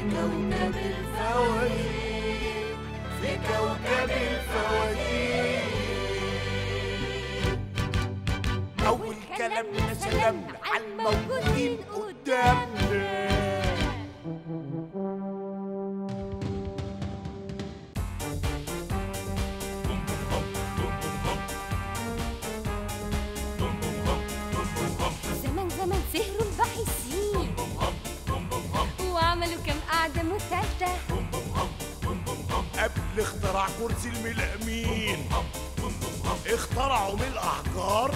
كوكب الفوازير في كوكب الفوازير أول كلامنا سلامنا على الموجودين قدامنا زمان زمان سهروا الباحثين وعملوا كم قعدة مثالثة قبل اختراع كرسي الملأمين اخترعوا من الأحجار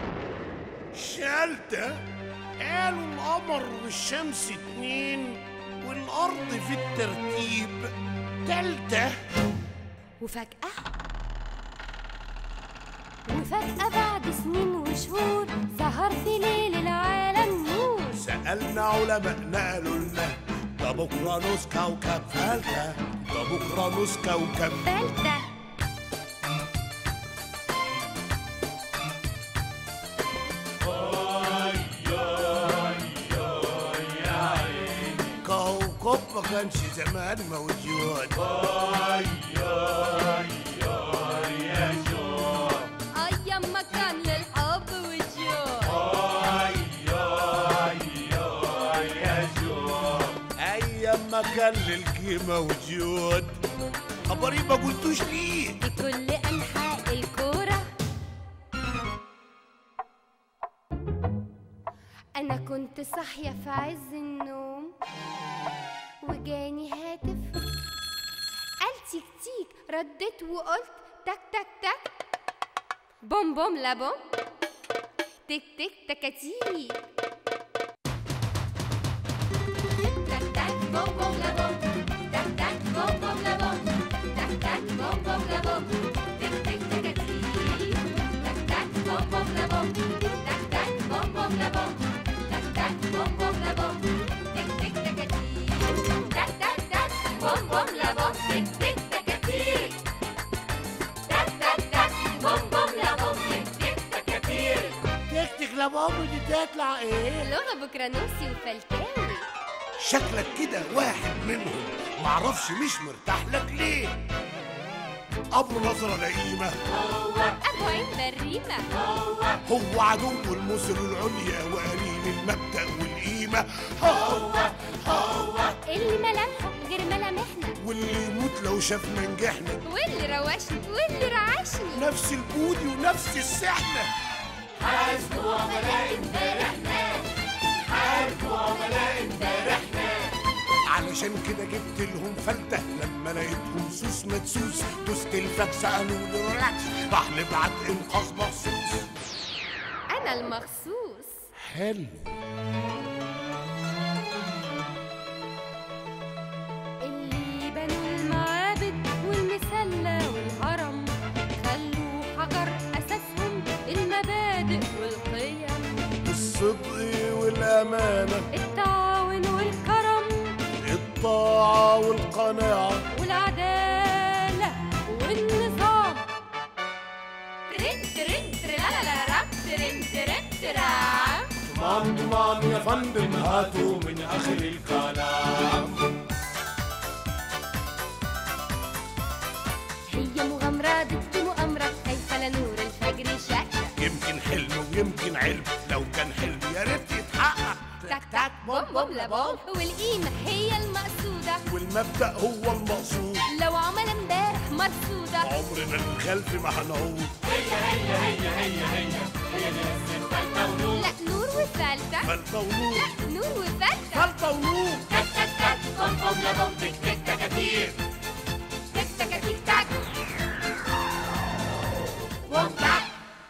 شالتة قالوا القمر والشمس اتنين والأرض في الترتيب تالتة وفجأة وفجأة بعد سنين وشهور ظهر في ليل العالم نور سألنا علماء قالوا لنا ده بكرة نص كوكب فالتة ده بكرة نص كوكب ثالثة كوكب ما كانش زمان موجود أيام ما كان للحب والجوع أيام ما كان للكي موجود خبري ما قلتوش ليه في كل أنحاء الكورة أنا كنت صاحية في عز النوم وجاني هاتف قال تيك تيك رديت وقلت تك تك تك بوم بوم لا بوم تك تك تكاتيك تك تك بوم بوم لا بوم تك تك بوم بوم لا بوم تك تك بوم بوم لا بوم تك تك تكاتيك تك تك بوم بوم لا بوم تك تك بوم بوم لا بوم تك تك بوم بوم لا بوم تك تك تكاتيك تك تك تك بوم بوم لا بوم تك تك تكاتيك تك تك تك بوم بوم لا بوم تك تك تكاتيك تكتك لبابا دي تطلع ايه لغة بكرانوسي وفلكاوي شكلك كده واحد منهم معرفش مش مرتاح لك ليه أبو نظرة لئيمة أبو عين بريمة هو عدو المصر العليا وقليل المبدأ والقيمة هو هو اللي ملامحه غير ملامحنا واللي يموت لو شافنا نجحنا واللي روشني واللي رعشني نفس البودي ونفس السحنة حاسبوا عملاء امبارحنا حاسبوا عملاء امبارحنا علشان كده جبت لهم فلتة لما لقيتهم سوس مدسوس دوست الفاكس قالوا لي ريلاكس راح نبعت انقاذ مخصوص أنا المخصوص حلو اللي بنوا المعابد والمسلة والهرم خلوا حجر أساسهم المبادئ والقيم الصدق والأمانة التعاون والكرم الطاعة والقناعة والعدالة والنظام ترن ترن ترلالا ترن ترن ترا مان مان يا فندم هاتوا من آخر الكلام هي مغامرة ضد مؤامرة خايفة لنور الفجر شقشق يمكن حلم ويمكن علم لو كان حلم يا ريت يتحقق تك تك بوم بوم لا بوم والقيمة هي المقصودة والمبدأ هو المقصود لو عمل امبارح مرصودة عمرنا للخلف ما هنعود لا نور وفلتة فلتة ونور لا نور وفلتة فلتة ونور تك تك تك بوم بوم لا بوم تك تك تكاتير تك تك تك تك بوم تك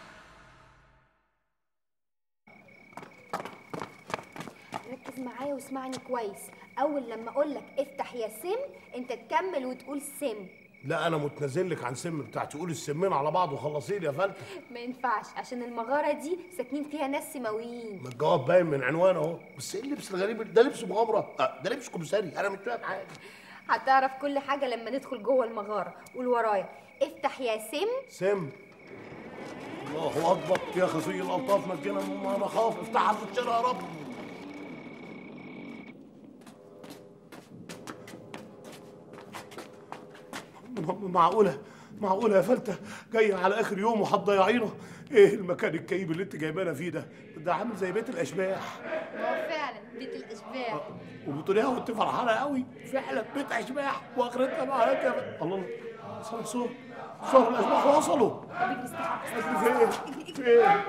ركز معايا واسمعني كويس اول لما اقول لك افتح يا سم انت تكمل وتقول سم لا انا متنازل لك عن سم بتاعتي قول السمين على بعض وخلصي لي يا فلتة ما ينفعش عشان المغاره دي ساكنين فيها ناس سماويين ما الجواب باين من عنوانه اهو بس ايه اللبس الغريب ده لبس مغامره آه، ده لبس كمساري انا مش فاهم حاجه هتعرف كل حاجه لما ندخل جوه المغاره قول ورايا افتح يا سم سم الله اكبر يا خفي الالطاف نجينا مما نخاف افتحها في الشارع يا رب م- معقولة معقولة يا فلتة جاية على آخر يوم وهتضيعينا إيه المكان الكئيب اللي أنت جايبانا فيه ده؟ ده عامل زي بيت الأشباح هو فعلا بيت الاشباح وبتقوليها وأنت فرحانة قوي فعلا بيت أشباح وآخرتها معاك يا فندم. الله الله صار صور صور الأشباح وصلوا فين فين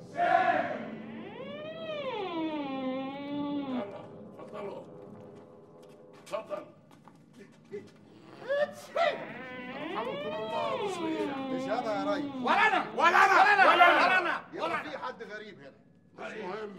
اتفضلوا اتفضل رحمكم الله مصريين مش انا يا ريس ولا انا ولا انا ولا انا يبقى في حد غريب هنا المهم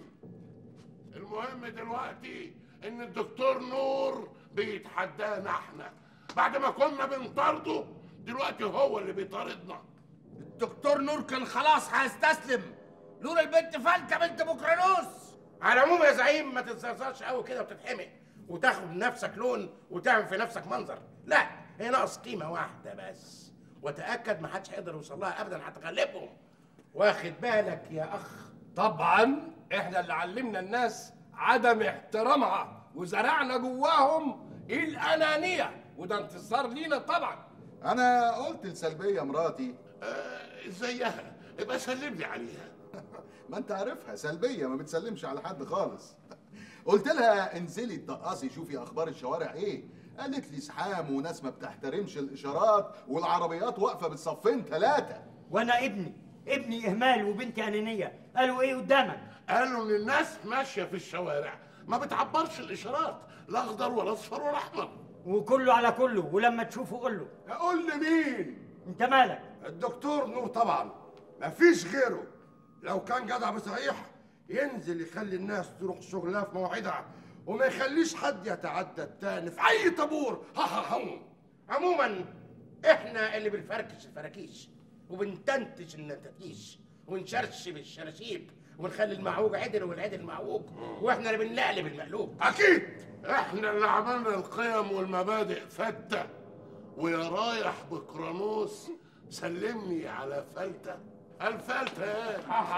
المهم دلوقتي ان الدكتور نور بيتحدانا احنا بعد ما كنا بنطارده دلوقتي هو اللي بيطاردنا الدكتور نور كان خلاص هيستسلم لولا البنت فلتة بنت بكرانوس على العموم يا زعيم ما تتزرزرش قوي كده وتتحمق وتاخد لنفسك لون وتعمل في نفسك منظر لا هي ناقص قيمه واحده بس وتاكد ما حدش هيقدر يوصل لها ابدا هتغلبهم واخد بالك يا اخ طبعا احنا اللي علمنا الناس عدم احترامها وزرعنا جواهم الانانيه وده انتصار لينا طبعا انا قلت لسلبيه مراتي آه، زيها ابقى سلم لي عليها ما انت عارفها سلبيه ما بتسلمش على حد خالص قلت لها انزلي اتدقصي شوفي اخبار الشوارع ايه قالت لي زحام وناس ما بتحترمش الاشارات والعربيات واقفه بالصفين ثلاثه وانا ابني ابني اهمال وبنتي انانيه قالوا ايه قدامك قالوا ان الناس ماشيه في الشوارع ما بتعبرش الاشارات لا اخضر ولا اصفر ولا احمر وكله على كله ولما تشوفه قول له اقول لمين انت مالك الدكتور نور طبعا مفيش غيره لو كان جدع بصحيح ينزل يخلي الناس تروح شغلها في مواعيدها وما يخليش حد يتعدى التاني في اي طابور ها ها ها عموما احنا اللي بنفركش الفراكيش وبنتنتج النتاتيش ونشرشب الشراشيب ونخلي المعوج عدل والعدل معوج واحنا اللي بنقلب المقلوب اكيد احنا اللي عملنا القيم والمبادئ فتة ويا رايح بقرانوس سلمني على فلتة الفلتة ايه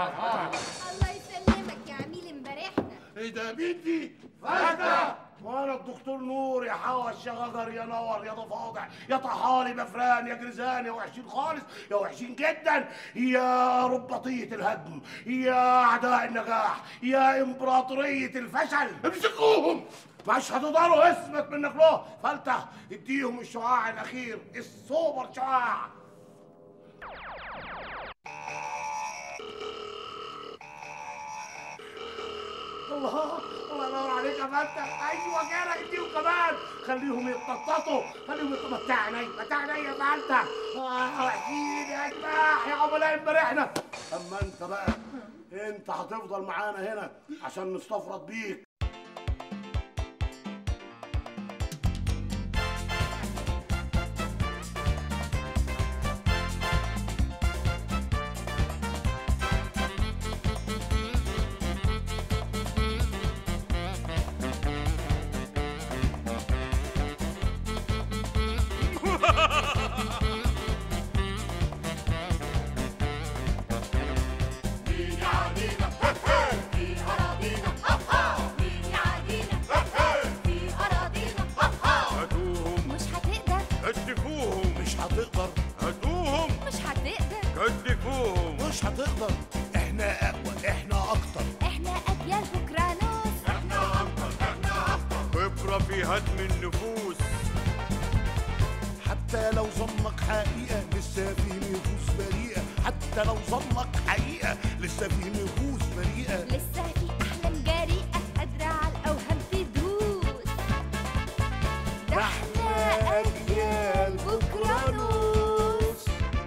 الله يسلمك يا عميل امبارحنا ايه ده مين دي فلتة وانا الدكتور نور يا حوش يا غجر يا نور يا ضفادع يا طحالي بفران يا جرزان يا وحشين خالص يا وحشين جدا يا رباطية الهدم يا اعداء النجاح يا امبراطورية الفشل امسكوهم مش هتقدروا اثبت منك له فلتة اديهم الشعاع الاخير السوبر شعاع الله الله ينور عليك يا فلتة ايوه كده اديهم كمان خليهم يتنططوا خليهم يتنططوا متعني متعني يا فلتة اه وحشين يا اشباح يا عملاء امبارحنا اما انت بقى انت هتفضل معانا هنا عشان نستفرد بيك في أراضينا مين يعادينا في أراضينا هاتوهم مش هتقدر كتفوهم مش هتقدر هاتوهم مش هتقدر كتفوهم مش هتقدر احنا اقوى احنا اكتر احنا أجيال بكرانوس خبرة في هدم النفوس حتى لو ظنك حقيقة لسه في نفوس بريئة حتى لو ظنك حقيقة لسه في نفوس بريئة لسه في أحلام جريئة قادرة على الأوهام تدوس ده احنا أجيال بكرانوس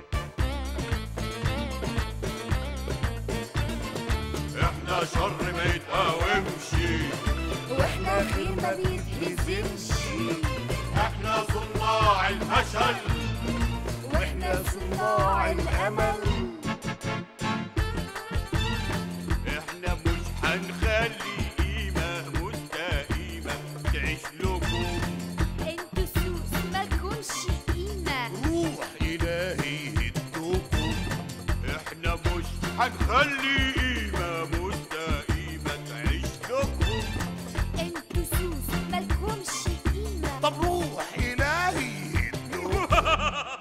احنا شر ما يتقاومش واحنا خير ما بيتهزمش احنا صناع الفشل واحنا صناع الأمل احنا مش هنخلي قيمة مستقيمة تعيش لكم انتوا سوس مالكمش قيمة روح إلهي هدوكم احنا مش هنخلي قيمة مستقيمة تعيش لكم انتوا سوس مالكمش قيمة طب روح إلهي هدوكم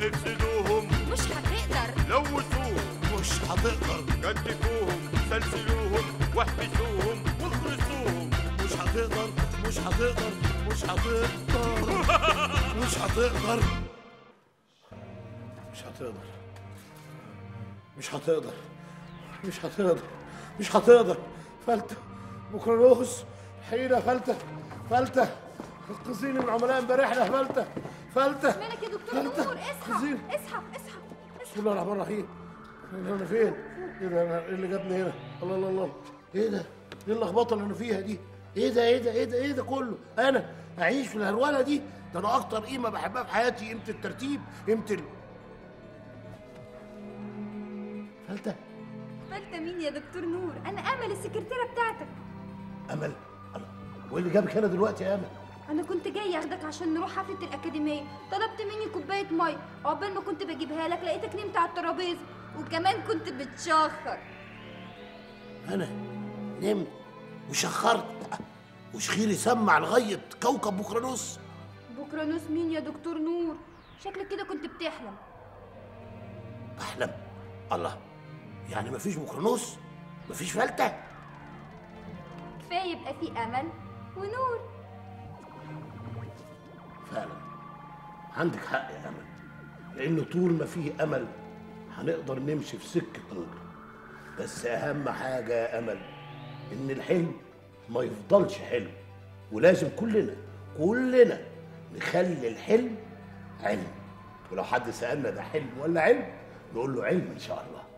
افسدوهم مش هتقدر لوثوهم مش هتقدر كتفوهم سلسلوهم واحبسوهم واخرسوهم مش هتقدر مش هتقدر مش هتقدر مش هتقدر مش هتقدر مش هتقدر مش هتقدر مش هتقدر فلتة بكرة حيلة فلتة فلتة انقذيني من عملاء امبارحنا فلتة فلتة مالك يا دكتور فلتة نور اصحى انقذيني. اصحى اصحى بسم الله الرحمن الرحيم انا أنا فين؟ ايه ده انا ايه اللي جابني هنا؟ الله الله الله ايه ده؟ ايه اللخبطه اللي انا فيها دي؟ ايه ده ايه ده ايه ده ايه ده كله؟ انا اعيش في الهروله دي؟ ده انا اكتر قيمه بحبها في حياتي قيمه الترتيب قيمه ال فلتة فلتة مين يا دكتور نور انا امل السكرتيره بتاعتك امل الله وايه اللي جابك هنا دلوقتي يا امل؟ انا كنت جاي اخدك عشان نروح حفله الاكاديميه طلبت مني كوبايه ميه عقبال ما كنت بجيبها لك لقيتك نمت على الترابيزه وكمان كنت بتشخر انا نمت وشخرت وشخيري سمع لغايه كوكب بكرانوس بكرانوس مين يا دكتور نور شكلك كده كنت بتحلم بحلم الله يعني مفيش بكرانوس مفيش فلتة كفايه يبقى في امل ونور فعلا عندك حق يا امل لان طول ما فيه امل هنقدر نمشي في سكه نور بس اهم حاجه يا امل ان الحلم ما يفضلش حلم ولازم كلنا كلنا نخلي الحلم علم ولو حد سالنا ده حلم ولا علم نقول له علم ان شاء الله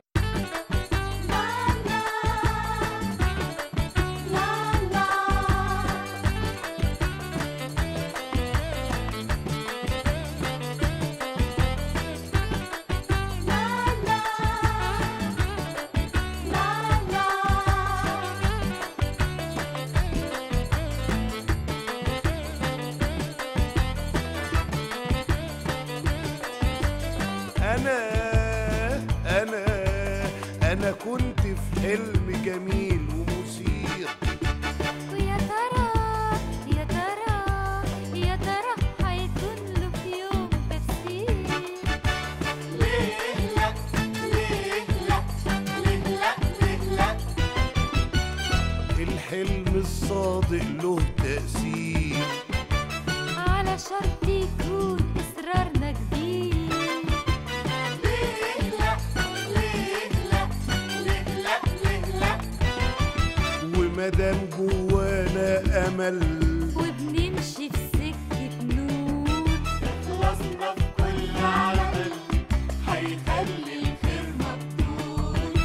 أنا أنا أنا كنت في حلم جميل ومثير ويا ترى يا ترى يا ترى هيكون له في يوم تفسير ليه لا ليه لا ليه لا ليه لا الحلم الصادق له تأثير على شرط يكون إصرارنا كبير ليه لا ليه لا ليه لا ليه لا ومادام جوانا أمل وبنمشي في سكة نور خلصنا في كل عمل هيخلي الخير مقبول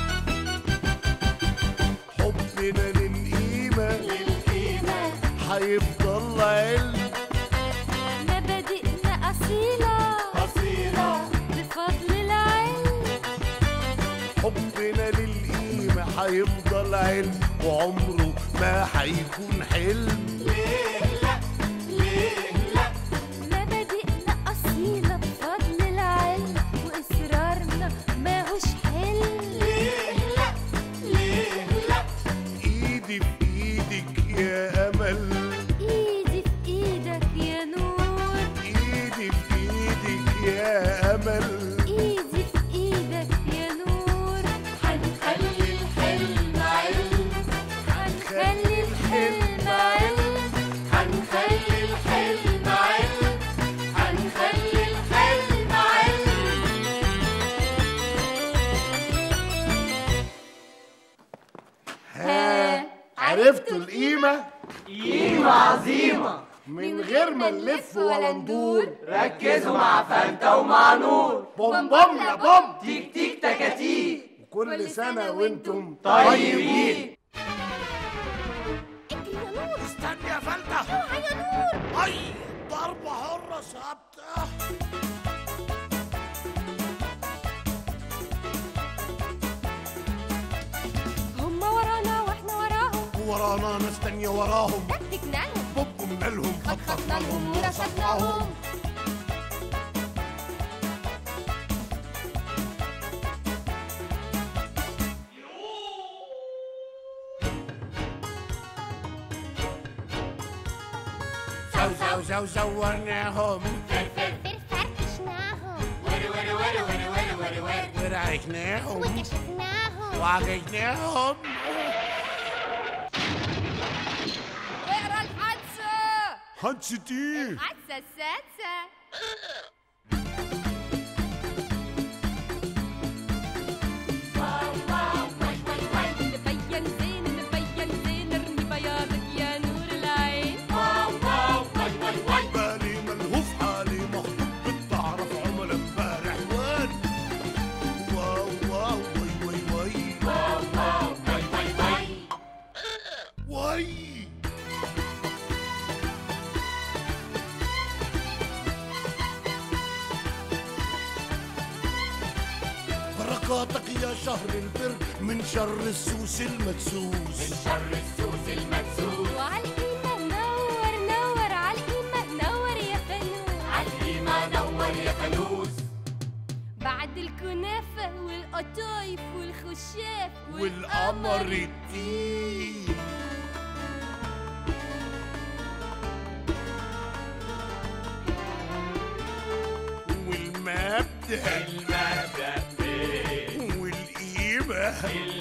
حبنا للقيمة للقيمة هيفضل علم مبادئنا أصيلة أصيلة بفضل العلم حبنا للقيمة هيفضل علم وعمره ما هيكون حلم ليه لا ليه لا مبادئنا أصيلة بفضل العلم وإصرارنا ماهوش حلم ليه لا ليه لا ايدي في ايدك يا امل إيدي في إيدك يا نور ايدي في ايدك يا امل إيدي في إيدك يا نور هنخلي الحلم علم هنخلي الحلم علم هنخلي الحلم علم هنخلي الحلم علم ها عرفتوا القيمة؟ قيمة عظيمة من غير ما نلف ولا ندور ركزوا مع فانتا ومع نور بوم بوم يا بوم تيك تيك تكاتيك كل سنة وانتم طيبين استني يا فلتة يا نور اي ضربة حرة ثابتة هما ورانا واحنا وراهم ورانا ناس تانية وراهم تكتكنا لهم بوبنا لهم خطفنا لهم ورصدناهم زو زو زو زورناهم فرفشناهم ورا ورا ورا ورا ورا ورعشناهم وكشفناهم وعججناهم اقرا الحادثة حادثة ايه؟ الحادثة السادسة نبين زين نبين زين ارمي بياضك يا نور العين بالي ملهوف حالي مخطوب بتعرف عملاء امبارح وين واو واو وي وي وي وي بركاتك يا شهر البر من شر السوس المدسوس من شر السوس المدسوس وعلى القيمة نور نور على القيمة نور يا فانوس على القيمة نور يا فانوس بعد الكنافة والقطايف والخشاف والقمر الدين والمبدأ المبدأ والقيمة